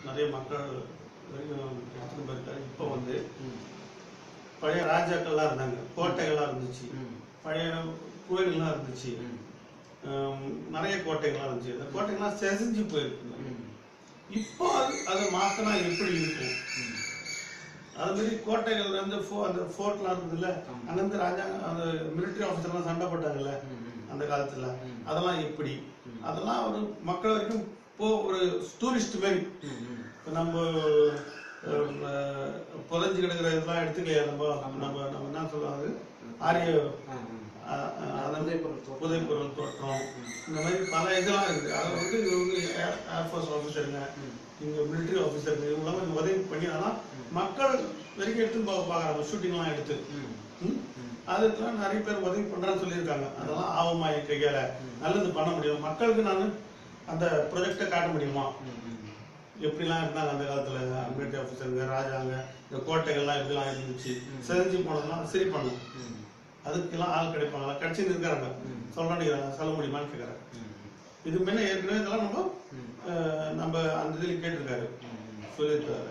நிறைய மக்கள் வரைக்கும் எடுத்துட்டு போயிருக்காரு இப்போ வந்து ம். பழைய ராஜாக்கள்லாம் இருந்தாங்க கோட்டைகள்லாம் இருந்துச்சு ம். பழைய கோயில்கள்லாம் இருந்துச்சு ம். ஹம், நிறைய கோட்டைகள்லாம் இருந்துச்சு அந்த கோட்டைகள்லாம் செதஞ்சு போயிருக்குங்க ம். இப்போ அது அதை மாத்தினா எப்படி இருக்கும் ம். அது மாதிரி கோட்டைகள் வந்து ஃபோ- அந்த ஃபோர்ட்லாம் இருந்ததுல்ல ஆமா. அங்கிருந்து ராஜா அந்த மிலிட்டரி ஆஃபீஸர்லாம் சண்டை போட்டாங்கல்ல ம். ம். அந்த காலத்துல ம். அதெல்லாம் எப்படி ம். அதெல்லாம் ஒரு மக்கள் வரைக்கும் போ ஒரு டூரிஸ்ட் மாதிரி ம். ம். இப்போ நம்ம ஹம், அஹ், புதைஞ்சு கிடக்கிற இதெல்லாம் எடுத்துக்கலையா நம்ம நம்ம நம்ம என்ன சொல்லுவாங்க ஆரிய ஆ, ஆ. அஹ், அஹ், அதாவது புதைப்பொருள் தோற்றம். புதைப்பொருள் தோற்றம் இந்த மாதிரி பல இதெல்லாம் இருக்குது அதை வந்து இவங்க ஏர் ஏர்ஃபோர்ஸ் ஆஃபீஸருங்க ம். இங்க மிலிட்டரி ஆஃபீஸருங்க இவங்களாம் கொஞ்சம் உதவி பண்ணி அதெல்லாம் மக்கள் வரைக்கும் எடுத்துன்னு போக பார்க்குறாங்க ஷூட்டிங்லாம் எடுத்து ம். ம்? ம். அதுக்கெல்லாம் நிறைய பேர் உதவி பண்றேன்னு சொல்லியிருக்காங்க அதெல்லாம் ஆகுமா என் கையால நல்லது பண்ண முடியும் மக்களுக்கு நான் அந்த ப்ரொஜெக்டை காட்ட முடியுமா ம். ம். எப்படிலாம் இருந்தாங்க அந்த காலத்துல மிலிட்டரி ஆஃபீஸருங்க ராஜாங்க இந்த கோட்டைகள்லாம் எப்படிலாம் இருந்துச்சு செஞ்சு போனதெல்லாம் சரி பண்ணும் ம். அதுக்கெல்லாம் ஆள் கிடைப்பாங்களா கிடைச்சின்னு இருக்காங்க சொல்ல சொல்ல முடியுமான்னு கேட்குறாங்க ம். இது முன்ன ஏற்கனவே இதெல்லாம் நம்ம ம். அஹ், நம்ம அந்த இதில் கேட்டிருக்காரு ம். சொல்லியிருக்காரு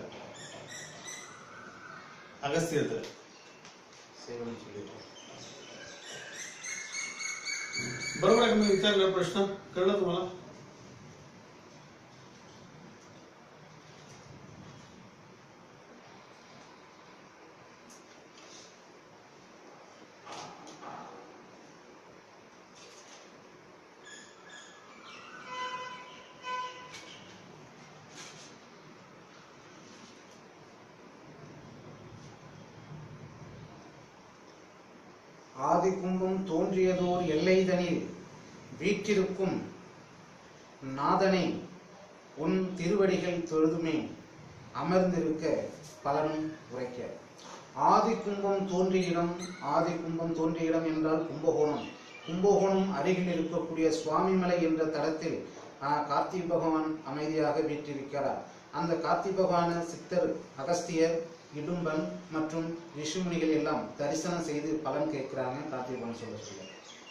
அகஸ்தியத்துல सेवन சொல்லிடுறோம். बरोबर आहे का मी विचारला प्रश्न कळलं तुम्हाला ஆதி கும்பம் தோன்றியதோர் எல்லைதனில் வீற்றிருக்கும் நாதனை உன் திருவடிகள் தொழுதுமே அமர்ந்திருக்க பலனும் உரைக்க ஆதி கும்பம் தோன்றிய இடம் ஆதி கும்பம் தோன்றிய இடம் என்றால் கும்பகோணம் கும்பகோணம் அருகில் இருக்கக்கூடிய சுவாமிமலை என்ற தடத்தில் ஆஹ், கார்த்திக் பகவான் அமைதியாக வீற்றிருக்கிறார் அந்த கார்த்திக் பகவான சித்தர் அகஸ்தியர் இடும்பன் மற்றும் ரிஷிமுனிகள் எல்லாம் தரிசனம் செய்து பலன் கேட்கிறாங்க கார்த்திக் பகவான் சொல்ல சொல்ல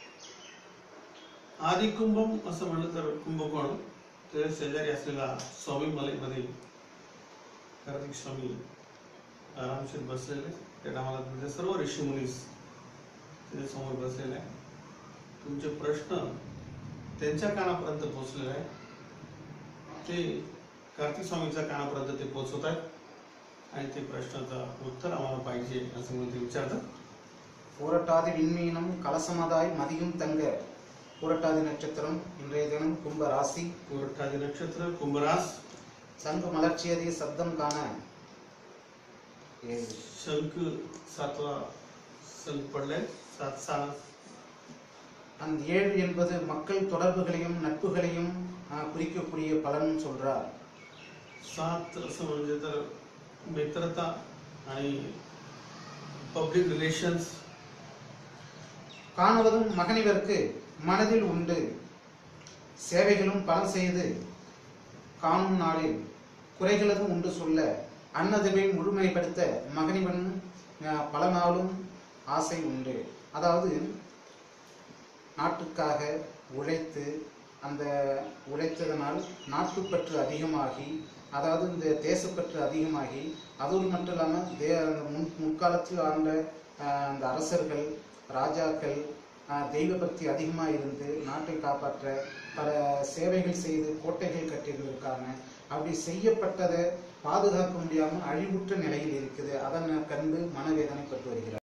आदि कुंभम असं म्हणलं तर कुंभकोण ते शेजारी असलेला स्वामी मलेमध्ये कार्तिक स्वामी आरामशीर बसलेले त्या टायमाला तिथे सर्व ऋषी मुनीस तिथे समोर बसलेले आहे तुमचे प्रश्न त्यांच्या कानापर्यंत पोहोचलेले आहे ते कार्तिक स्वामीच्या कानापर्यंत ते पोहोचवत आहेत आणि ते प्रश्नाचं उत्तर आम्हाला पाहिजे असं म्हणून ते विचारतात பூரட்டாதி விண்மீனம் கலசமதாய் மதியும் தங்க பூரட்டாதி நட்சத்திரம் இன்றைய தினம் கும்ப ராசி पुरठादी नक्षत्र कुंभरास சங்கு மலர்ச்சியதை சப்தம் காண ஏழு. शंख सातवा शंख पडलाय सात सहा அந்த ஏழு என்பது மக்கள் தொடர்புகளையும் நட்புகளையும் ஆஹ், குறிக்கக்கூடிய பலன் சொல்றார் सात असं म्हणजे तर मित्रता आणि पब्लिक रिलेशन्स காணுவதும் மகனிவருக்கு மனதில் உண்டு சேவைகளும் பல செய்து காணும் நாளில் குறைகளதும் உண்டு சொல்ல அன்னதுவை முழுமைப்படுத்த மகனிவன் அஹ், பல நாளும் ஆசை உண்டு அதாவது நாட்டுக்காக உழைத்து அந்த உழைத்ததனால் நாட்டுப்பற்று அதிகமாகி அதாவது இந்த தேசப்பற்று அதிகமாகி அதோடு மட்டும் இல்லாமல் தே அந்த முன் முற்காலத்தில் ஆண்ட ஆஹ், அந்த அரசர்கள் ராஜாக்கள் ஆஹ், தெய்வ பக்தி அதிகமாக இருந்து நாட்டை காப்பாற்ற பல சேவைகள் செய்து கோட்டைகள் கட்டியிருக்காங்க அப்படி செய்யப்பட்டதை பாதுகாக்க முடியாமல் அழிவுற்ற நிலையில் இருக்குது அதனை கண்டு மனவேதனைப்பட்டு வருகிறார்